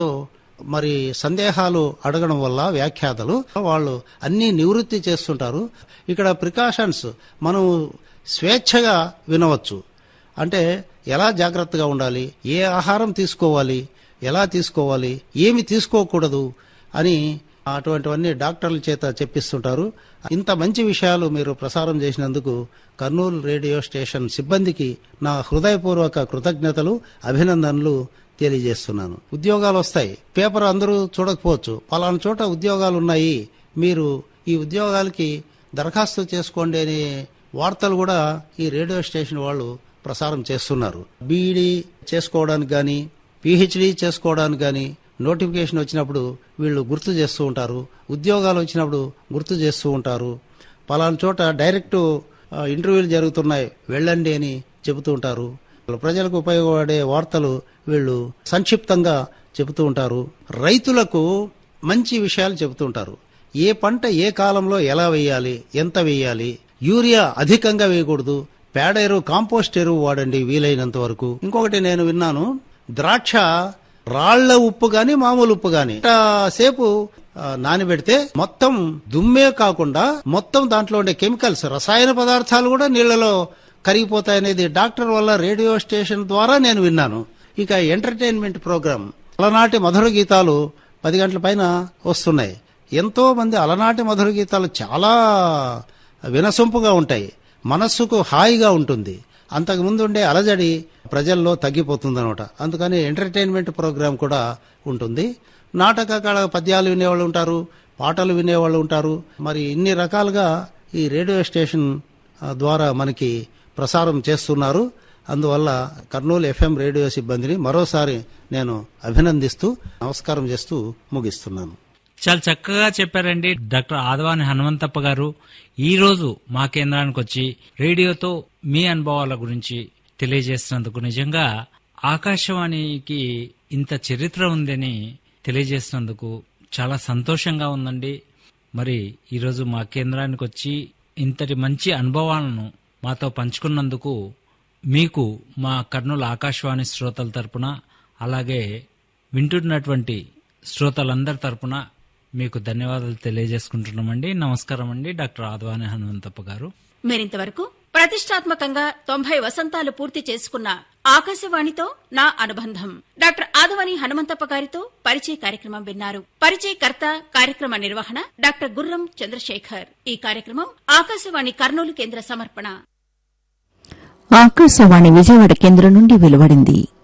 మరి సందేహాలు అడగడం వల్ల వ్యాఖ్యాతలు వాళ్ళు అన్ని నివృత్తి చేస్తుంటారు ఇక్కడ ప్రికాషన్స్ మనం స్వేచ్ఛగా వినవచ్చు అంటే ఎలా జాగ్రత్తగా ఉండాలి ఏ ఆహారం తీసుకోవాలి ఎలా తీసుకోవాలి ఏమి తీసుకోకూడదు అని అటువంటివన్నీ డాక్టర్ల చేత చెప్పిస్తుంటారు ఇంత మంచి విషయాలు మీరు ప్రసారం చేసినందుకు కర్నూలు రేడియో స్టేషన్ సిబ్బందికి నా హృదయపూర్వక కృతజ్ఞతలు అభినందనలు తెలియజేస్తున్నాను ఉద్యోగాలు వస్తాయి పేపర్ అందరూ చూడకపోవచ్చు పలానా చోట ఉద్యోగాలు ఉన్నాయి మీరు ఈ ఉద్యోగాలకి దరఖాస్తు చేసుకోండి అనే వార్తలు కూడా ఈ రేడియో స్టేషన్ వాళ్ళు ప్రసారం చేస్తున్నారు బీఈడీ చేసుకోవడానికి కానీ పిహెచ్డి చేసుకోవడానికి కానీ నోటిఫికేషన్ వచ్చినప్పుడు వీళ్ళు గుర్తు చేస్తూ ఉంటారు ఉద్యోగాలు వచ్చినప్పుడు గుర్తు చేస్తూ ఉంటారు పలానా చోట డైరెక్ట్ ఆ, ఇంటర్వ్యూలు జరుగుతున్నాయి వెళ్ళండి అని చెబుతూ ఉంటారు ప్రజలకు ఉపయోగపడే వార్తలు వీళ్ళు సంక్షిప్తంగా చెబుతూ ఉంటారు రైతులకు మంచి విషయాలు చెబుతూ ఉంటారు ఏ పంట ఏ కాలంలో ఎలా వేయాలి ఎంత వేయాలి యూరియా అధికంగా వేయకూడదు పేడ ఎరువు కాంపోస్ట్ ఎరువు వాడండి వీలైనంత వరకు ఇంకొకటి నేను విన్నాను ద్రాక్ష రాళ్ల ఉప్పు గాని మామూలు ఉప్పు గాని సేపు ఆ, నానబెడితే మొత్తం దుమ్మే కాకుండా మొత్తం దాంట్లో ఉండే కెమికల్స్ రసాయన పదార్థాలు కూడా నీళ్లలో కరిగిపోతాయనేది డాక్టర్ వల్ల రేడియో స్టేషన్ ద్వారా నేను విన్నాను ఇక ఎంటర్టైన్మెంట్ ప్రోగ్రామ్ అలనాటి మధుర గీతాలు పది గంటల పైన వస్తున్నాయి ఎంతో మంది అలనాటి మధుర గీతాలు చాలా వినసొంపుగా ఉంటాయి మనస్సుకు హాయిగా ఉంటుంది అంతకు ముందు ఉండే అలజడి ప్రజల్లో తగ్గిపోతుందనమాట అందుకని ఎంటర్టైన్మెంట్ ప్రోగ్రాం కూడా ఉంటుంది నాటక కళ పద్యాలు వినేవాళ్ళు ఉంటారు పాటలు వినేవాళ్ళు ఉంటారు మరి ఇన్ని రకాలుగా ఈ రేడియో స్టేషన్ ఆ, ద్వారా మనకి ప్రసారం చేస్తున్నారు అందువల్ల కర్నూలు ఎఫ్ఎం రేడియో సిబ్బందిని మరోసారి నేను అభినందిస్తూ నమస్కారం చేస్తూ ముగిస్తున్నాను చాలా చక్కగా చెప్పారండి డాక్టర్ ఆదవాని హనుమంతప్ప గారు ఈ రోజు మా కేంద్రానికి వచ్చి రేడియోతో మీ అనుభవాల గురించి తెలియజేసినందుకు నిజంగా ఆకాశవాణికి ఇంత చరిత్ర ఉందని తెలియజేసినందుకు చాలా సంతోషంగా ఉందండి మరి ఈరోజు మా కేంద్రానికి వచ్చి ఇంతటి మంచి అనుభవాలను మాతో పంచుకున్నందుకు మీకు మా కర్నూలు ఆకాశవాణి శ్రోతల తరపున అలాగే వింటున్నటువంటి శ్రోతలందరి తరపున మీకు ధన్యవాదాలు తెలియజేసుకుంటున్నామండి నమస్కారం అండి డాక్టర్ ఆదవాని హనుమంతప్ప గారు మీరింతవరకు ప్రతిష్టాత్మకంగా తొంభై వసంతాలు పూర్తి చేసుకున్న ఆకాశవాణితో నా అనుబంధం డాక్టర్ ఆదవని హనుమంతప్ప గారితో పరిచయ కార్యక్రమం విన్నారు పరిచయకర్త కార్యక్రమ నిర్వహణ డాక్టర్ గుర్రం చంద్రశేఖర్ ఈ కార్యక్రమం ఆకాశవాణి కర్నూలు కేంద్ర సమర్పణ ఆకాశవాణి విజయవాడ కేంద్రం నుండి వెలువడింది